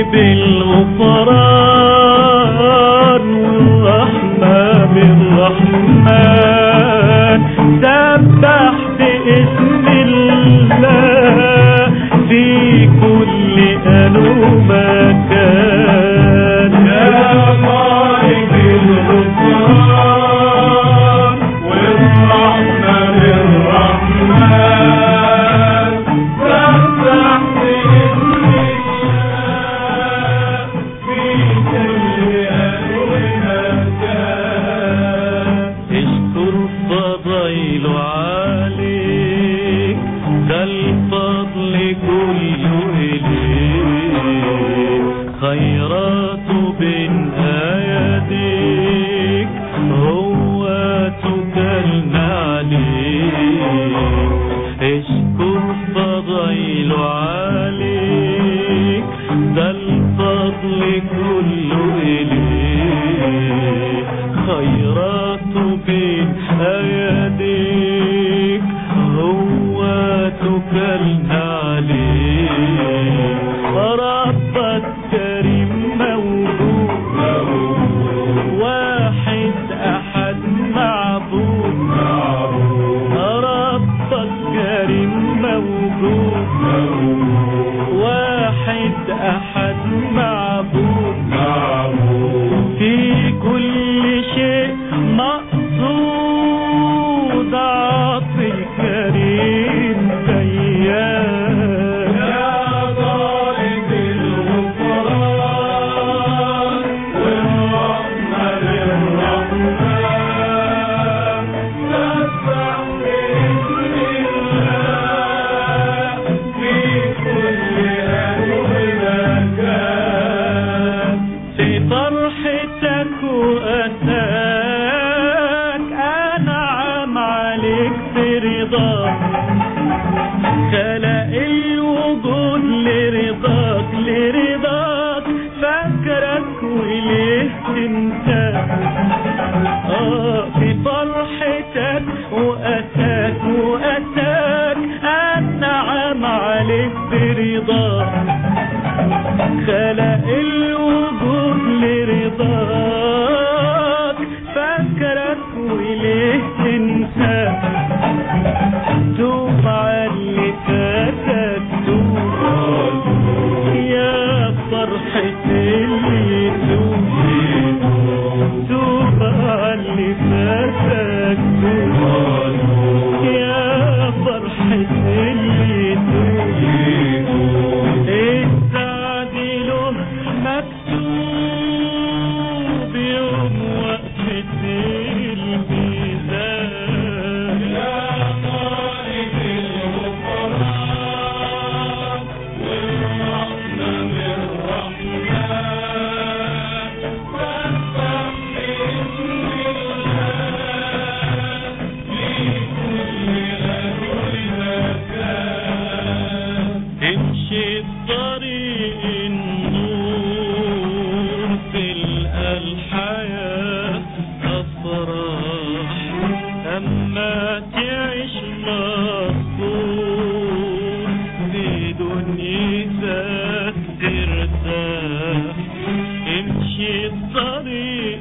بالغفران والرحمة بالرحمن سبح باسم الله في كل آن ومكان يا مالك الغفران والرحمة بالرحمن سبح باسم الله في كل آن ومكان اشكر فضيل عليك ده الفضل كله إليك خيرات بين أيديك هو توكلنا عليك اشكر فضيل عليك ده الفضل كله إليك خيرات بين أيديك هو توكلنا عليك ربك كريم موجود واحد أحد معبود ربك كريم موجود واحد أحد معبود في كل شيء مقصود عاطي الكريم ديان يا ضارب الغفران والرحمة للرحمن سبح باسم الله في كل آن ومكان في فرحتك وأتاك أنعم عليك برضاك خلق الوجود لرضاك لرضاك فاكرك وليه تنساك آه في فرحتك وأتاك وأتاك أنعم عليك برضاك خلق الوجود لرضاك فاكرك وليه تنساك توب على اللي فاتك توب يا فرحة اللي توب توب على اللي فاتك توب يا فرحة اللي توب السعد له مكتوب يوم وقفة الميزان يا طالب الغفران والرحمة بالرحمن سبح باسم الله في كل آن ومكان امشي بطريق النور تلقى الحياة أفراح أما تعيش مبسوط في دنيتك ترتاح امشي بطريق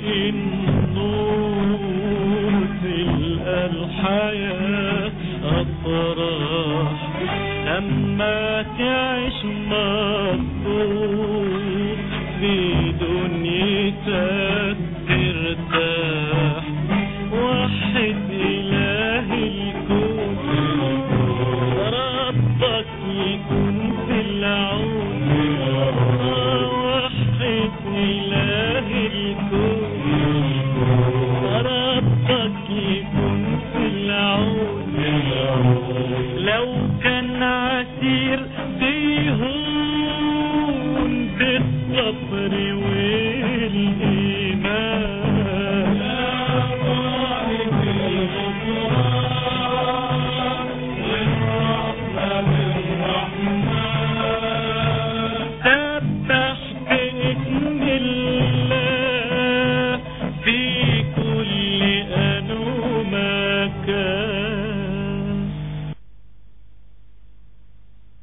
النور تلقى الحياة أفراح لما تعيش مبسوط في دنيتك ترتاح وحد إله الكون ربك يكون في العون وحد إله الكون ربك يكون في العون لو كان عسير بيهون بالصبر والإيمان يا طالب الغفران والرحمة بالرحمن سبح باسم الله